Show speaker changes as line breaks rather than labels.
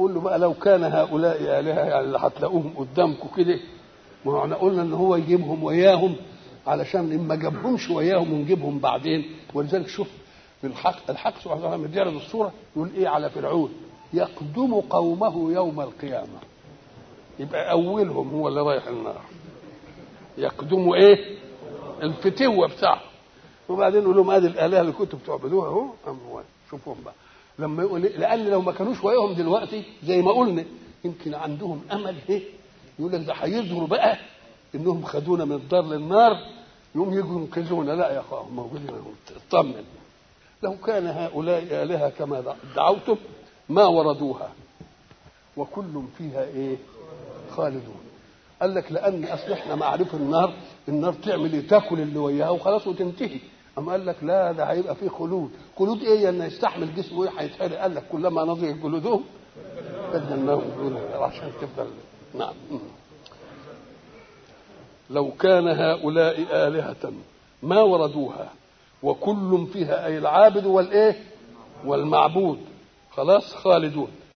قول له بقى لو كان هؤلاء آلهة يعني اللي هتلاقوهم قدامكم كده ما هو احنا قلنا ان هو يجيبهم وياهم علشان اما جابهمش وياهم ونجيبهم بعدين ولذلك شوف في الحق الحق سبحانه وتعالى بيعرض الصوره يقول ايه على فرعون يقدم قومه يوم القيامه يبقى اولهم هو اللي رايح النار يقدموا ايه الفتوه بتاعه وبعدين يقول لهم ادي الالهه اللي كنتوا بتعبدوها اهو أم هو شوفهم بقى لما يقول لان لو ما كانوش وياهم دلوقتي زي ما قلنا يمكن عندهم امل ايه يقول لك ده هيظهروا بقى انهم خدونا من الدار للنار يوم يجوا ينقذونا لا يا اخوان موجودين اطمن لو كان هؤلاء الهه كما دعوتم ما وردوها وكل فيها ايه خالدون قال لك لان اصل احنا معرفه النار النار تعمل ايه تاكل اللي وياها وخلاص وتنتهي اما قال لك لا ده هيبقى فيه خلود خلود ايه ان يستحمل جسمه ايه هيتحرق قال لك كلما نضجت جلودهم بدلناهم جلودا عشان تفضل نعم لو كان هؤلاء آلهة ما وردوها وكل فيها أي العابد والإيه والمعبود خلاص خالدون